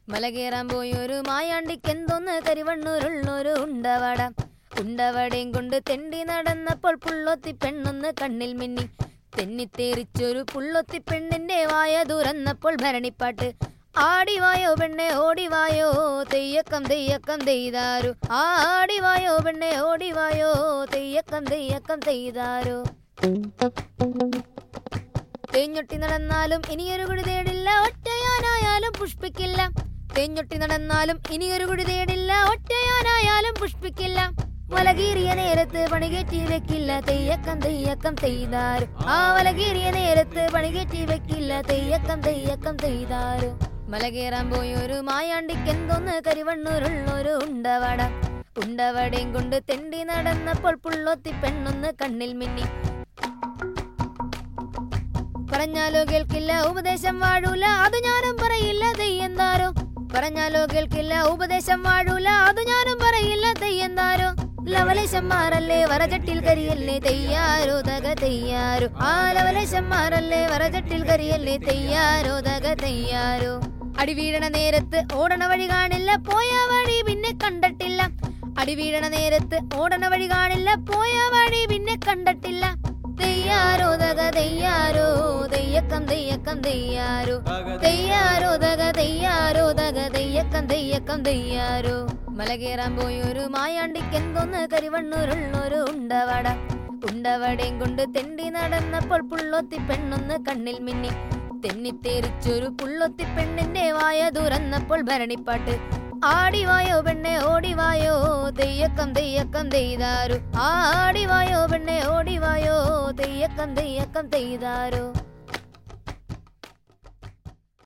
മല കയറാൻ പോയി ഒരു മായാണ്ടിക്കെന്തോന്ന് കരിവണ്ണൂരുള്ളൊരു ഉണ്ടവട ഉണ്ടവടയും കൊണ്ട് തെണ്ടി നടന്നപ്പോൾ പുള്ളൊത്തി പെണ്ണൊന്ന് കണ്ണിൽ മിന്നി തെന്നിത്തേറിച്ചൊരു പുള്ളൊത്തി പെണ്ണിന്റെ വായ തുറന്നപ്പോൾ ഭരണിപ്പാട്ട് ആടിവായോ പെണ്ണെ ഓടിവായോ തെയ്യക്കം തെയ്യക്കം തെയ്താരു ആടിവായോ പെണ്ണെ ഓടിവായോ തെയ്യക്കം തെയ്യക്കം തെയ്താരോ തേഞ്ഞൊട്ടി നടന്നാലും ഇനിയൊരു കുടി തേടില്ല ഒറ്റയാനായാലും പുഷ്പിക്കില്ല തേഞ്ഞൊട്ടി നടന്നാലും ഇനിയൊരു കുടി തേടില്ല ഒറ്റയാനായാലും പുഷ്പിക്കില്ല വലകീറിയ നേരത്ത് പണികേറ്റി വെക്കില്ല തെയ്യക്കം തെയ്യക്കം തെയ്താരു ആ വലകീറിയ നേരത്ത് പണികേറ്റി വെക്കില്ല തെയ്യക്കം തെയ്യക്കം തെയ്താരു മല കയറാൻ പോയി ഒരു മായാണ്ടിക്കെന്തോന്ന് കരിവണ്ണൂരുള്ളൊരു ഉണ്ടവട ഉണ്ടവടയും കൊണ്ട് തെണ്ടി നടന്നപ്പോൾ പുള്ളൊത്തി പെണ്ണൊന്ന് കണ്ണിൽ മിന്നി പറഞ്ഞാലോ കേൾക്കില്ല ഉപദേശം വാഴൂല അത് ഞാനും പറയില്ല തെയ്യന്താരോ പറഞ്ഞാലോ കേൾക്കില്ല ഉപദേശം വാഴൂല അത് ഞാനും പറയില്ല തെയ്യന്താരോ ലവലേശന്മാരല്ലേ വരചട്ടിൽ കരിയല്ലേ തെയ്യാരോ തക തെയ്യാരോ ആ ലവലേശന്മാരല്ലേ വരചട്ടിൽ കരിയല്ലേ തെയ്യാരോ തക തെയ്യാരോ അടി വീഴണ നേരത്ത് ഓടണ വഴി കാണില്ല പോയ വഴി പിന്നെ കണ്ടിട്ടില്ല അടി വീഴണ നേരത്ത് ഓടണ വഴി കാണില്ല പോയ വഴി പിന്നെ കണ്ടിട്ടില്ല തെയ്യാരോ തക തെയ്യാരോ തെയ്യക്കം തെയ്യക്കം തെയ്യാരോ തെയ്യാരോ തക തെയ്യാരോ തക തെയ്യക്കം തെയ്യക്കം തെയ്യാരോ മല കയറാൻ പോയി ഒരു മായാണ്ടിക്കെന്തോന്ന് കരിവണ്ണൂരുള്ളൊരു ഉണ്ടവട ഉണ്ടവടയും കൊണ്ട് തെണ്ടി നടന്നപ്പോൾ പുള്ളൊത്തി പെണ്ണൊന്ന് കണ്ണിൽ മിന്നി തെന്നിത്തേറിച്ചൊരു പുള്ളൊത്തി പെണ്ണിന്റെ വായ തുറന്നപ്പോൾ ഭരണിപ്പാട്ട് ആടിവായോ പെണ്ണെ ഓടിവായോ തെയ്യക്കം തെയ്യക്കം തെയ്താരു ആടിവായോ പെണ്ണെ ഓടിവായോ തെയ്യക്കം തെയ്യക്കം തെയ്താരോ